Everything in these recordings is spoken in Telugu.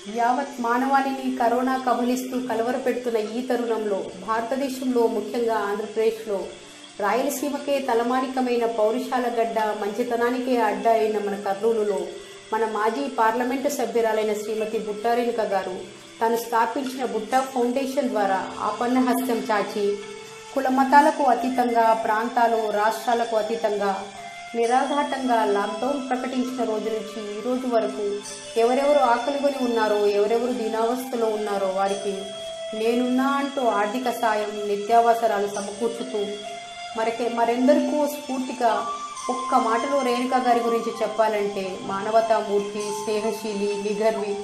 యావత్ మానవాళిని కరోనా కబలిస్తూ కలవరపెడుతున్న ఈ తరుణంలో భారతదేశంలో ముఖ్యంగా ఆంధ్రప్రదేశ్లో రాయలసీమకే తలమానికమైన పౌరుషాల గడ్డ మంచితనానికే అడ్డ అయిన మన కర్నూలులో మన మాజీ పార్లమెంటు సభ్యురాలైన శ్రీమతి బుట్టారేణుక గారు తాను స్థాపించిన బుట్టా ఫౌండేషన్ ద్వారా ఆపన్న హస్తం చాచి కుల మతాలకు అతీతంగా ప్రాంతాలు రాష్ట్రాలకు అతీతంగా నిరాఘాటంగా లాక్డౌన్ ప్రకటించిన రోజు నుంచి ఈ రోజు వరకు ఎవరెవరు ఆకలిగొని ఉన్నారో ఎవరెవరు దీనావస్థలో ఉన్నారో వారికి నేనున్నా అంటూ ఆర్థిక సాయం నిత్యావసరాలు సమకూర్చుతూ మరకే మరెందరికో స్ఫూర్తిగా ఒక్క మాటలో రేణుక గారి గురించి చెప్పాలంటే మానవతామూర్తి స్నేహశీలి నిగర్వి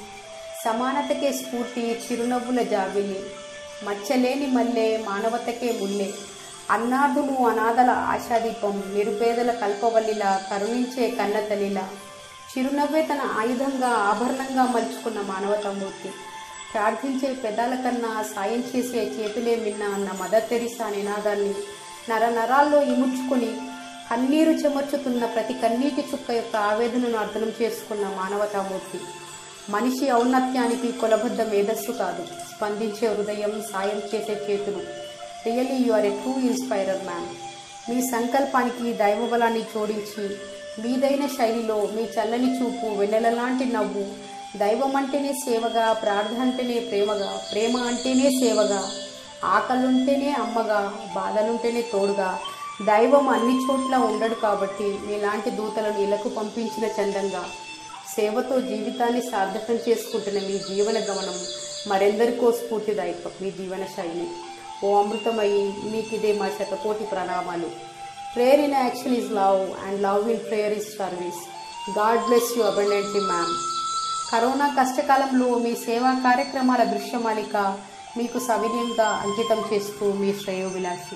సమానతకే స్ఫూర్తి చిరునవ్వుల జాబిలి మచ్చలేని మల్లె మానవతకే ముల్లె అన్నార్థులు అనాథల ఆశాదీపం నిరుపేదల కల్పవల్లిలా కరుణించే కన్నతల్లిలా చిరునవ్వే తన ఆయుధంగా ఆభరణంగా మలుచుకున్న మానవతామూర్తి ప్రార్థించే పెదాల కన్నా సాయం చేసే చేతులే మిన్న అన్న మదర్ తెరిసా నినాదాన్ని నర నరాల్లో ఇముడ్చుకొని కన్నీరు చెమర్చుతున్న ప్రతి కన్నీటి చుక్క యొక్క ఆవేదనను అర్థం చేసుకున్న మానవతామూర్తి మనిషి ఔన్నత్యానికి కొలబద్ద మేధస్సు కాదు స్పందించే హృదయం సాయం చేసే చేతులు really you are a true inspirer man మీ సంకల్పానికి దైవబలాన్ని జోడించి మీదైన శైలిలో మీ చల్లని చూపు వెన్నెలలాంటి నవ్వు దైవం అంటేనే సేవగా ప్రార్థన అంటేనే ప్రేమగా ప్రేమ అంటేనే సేవగా ఆకలుంటేనే అమ్మగా బాధలుంటేనే తోడుగా దైవం అన్ని చోట్ల ఉండడు కాబట్టి మీలాంటి దూతలను ఇళ్లకు పంపించిన చందంగా సేవతో జీవితాన్ని సార్థకం చేసుకుంటున్న మీ జీవన గమనం మరెందరికో స్ఫూర్తిదాయకం మీ జీవన శైలి ఓ అమృతమయ్యి మీకు ఇదే మా శతకోటి ప్రణామాలు prayer in action is love and love in prayer is service God bless you abundantly ma'am corona కష్టకాలంలో మీ సేవా కార్యక్రమాల దృశ్యమాలిక మీకు సవినయంగా అంకితం చేస్తూ మీ శ్రేయోభిలాషి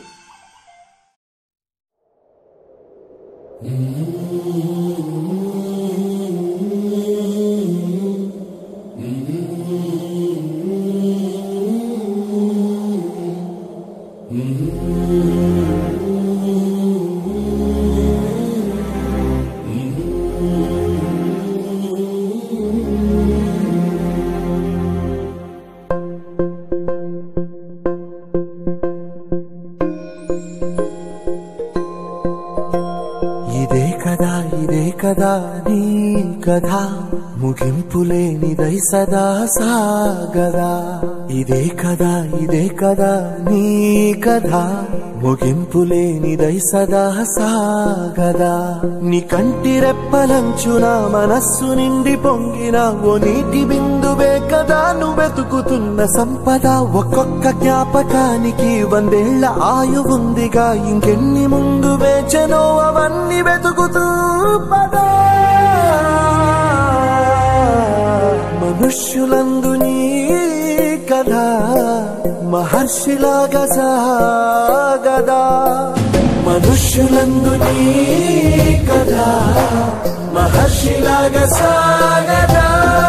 ఇదే కదా ఇదే కదా నీ కథ ముగింపులేనిదై సదా సాగదా ఇదే కదా ఇదే కదా నీ కథ ముగింపులేనిదై సదా సాగదా నీ కంటి రెప్పలంచున మనస్సు నిండి పొంగిన ఓ నీటి బిందువే కదా నువ్వు వెతుకుతున్న సంపద ఒక్కొక్క జ్ఞాపకానికి వందేళ్ల ఆయువుందిగా ఇంకెన్ని ముందు వేచనో అవన్నీ వెతుకుతూ పదా మనుష్యులందు నీ కథ మహర్షిలాగా సాగదా మనుష్యులందు నీ కథ మహర్షిలాగా సాగదా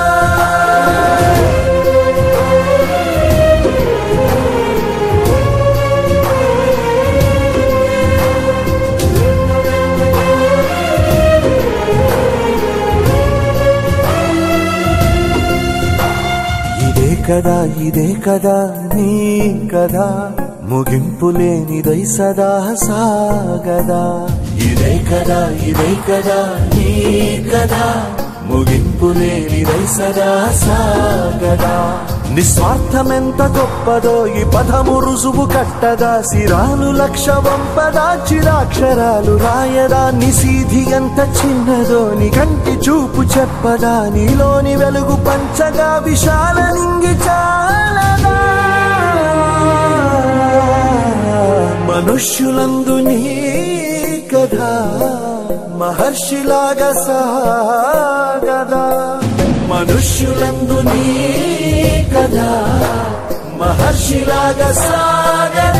ఇదే కదా ఇదే కదా నీ కదా ముగింపు లేనిదై సదా సాగదా ఇదే కదా ఇదే కదా నీ కదా ముగింపు లేనిదై సదా సాగదా నిస్వార్థమెంత గొప్పదో ఈ పదము రుజువు కట్టదా సిరాలు లక్ష వంపదా చిరాక్షరాలు రాయదా నిసీధి ఎంత చిన్నదో నీ కంటి చూపు చెప్పదా నీలోని వెలుగు పంచగా విశాల నింగి చాలదా మనుష్యులందు నీ కథ మహర్షిలాగా సాగదా మనుష్యులందు నీ కథ మహర్షిలాగా సాగదా